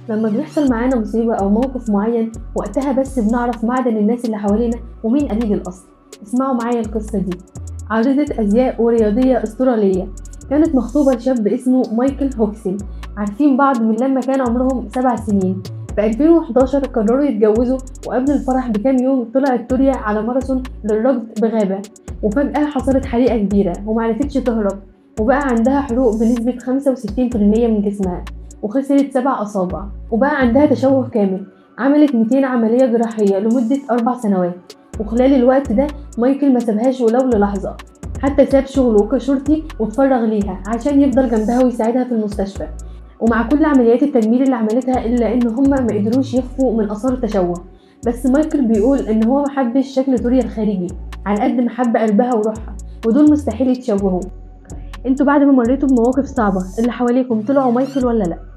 لما بيحصل معانا مصيبة أو موقف معين وقتها بس بنعرف معدن الناس اللي حوالينا ومين قليل الأصل اسمعوا معايا القصة دي عارضة أزياء ورياضية أسترالية كانت مخطوبة لشاب اسمه مايكل هوكسن عارفين بعض من لما كان عمرهم سبع سنين في 2011 قرروا يتجوزوا وقبل الفرح بكام يوم طلعت توريا على ماراثون للركض بغابة وفجأة حصلت حريقة كبيرة ومعرفتش تهرب وبقى عندها حروق بنسبة 65% من جسمها وخسرت سبع أصابع وبقى عندها تشوه كامل عملت 200 عملية جراحية لمدة أربع سنوات وخلال الوقت ده مايكل ما سابهاش ولو للحظة حتى ساب شغله كشرطي واتفرغ ليها عشان يفضل جنبها ويساعدها في المستشفى ومع كل عمليات التجميل اللي عملتها الا ان هما ما قدروش يخفوا من اثار التشوه بس مايكل بيقول ان هو محبش شكل دوريا الخارجي على قد ما حب قلبها وروحها ودول مستحيل يتشوهوا انتوا بعد ما مريتوا بمواقف صعبة اللي حواليكم طلعوا مايكل ولا لأ